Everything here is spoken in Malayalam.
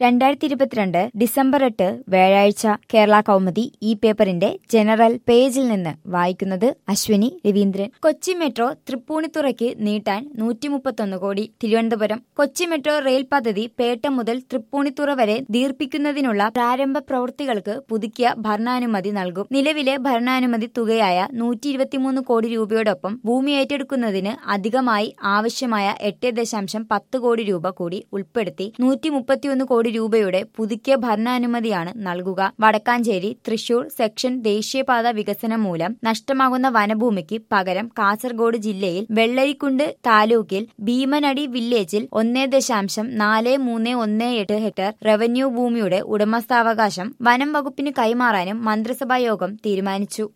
രണ്ടായിരത്തി ഇരുപത്തിരണ്ട് ഡിസംബർ എട്ട് വ്യാഴാഴ്ച കേരള കൗമുദി ഈ പേപ്പറിന്റെ ജനറൽ പേജിൽ നിന്ന് വായിക്കുന്നത് അശ്വിനി രവീന്ദ്രൻ കൊച്ചി മെട്രോ തൃപ്പൂണിത്തുറയ്ക്ക് നീട്ടാൻ നൂറ്റി മുപ്പത്തൊന്ന് കോടി തിരുവനന്തപുരം കൊച്ചി മെട്രോ റെയിൽ പദ്ധതി പേട്ട മുതൽ തൃപ്പൂണിത്തുറ വരെ ദീർഘിക്കുന്നതിനുള്ള പ്രാരംഭ പ്രവൃത്തികൾക്ക് പുതുക്കിയ ഭരണാനുമതി നൽകും നിലവിലെ ഭരണാനുമതി തുകയായ നൂറ്റി ഇരുപത്തിമൂന്ന് കോടി രൂപയോടൊപ്പം ഭൂമി ഏറ്റെടുക്കുന്നതിന് അധികമായി ആവശ്യമായ എട്ട് ദശാംശം പത്ത് കോടി രൂപ കൂടി ഉൾപ്പെടുത്തി നൂറ്റി മുപ്പത്തിയൊന്ന് കോടി രൂപയുടെ പുതുക്കിയ ഭരണാനുമതിയാണ് നൽകുക വടക്കാഞ്ചേരി തൃശൂർ സെക്ഷൻ ദേശീയപാത വികസനം മൂലം നഷ്ടമാകുന്ന വനഭൂമിക്ക് പകരം കാസർഗോഡ് ജില്ലയിൽ വെള്ളരിക്കുണ്ട് താലൂക്കിൽ ഭീമനടി വില്ലേജിൽ ഒന്നേ ദശാംശം നാല് മൂന്ന് ഒന്ന് എട്ട് ഹെക്ടർ റവന്യൂ ഭൂമിയുടെ ഉടമസ്ഥാവകാശം വനം വകുപ്പിന് കൈമാറാനും മന്ത്രിസഭാ യോഗം തീരുമാനിച്ചു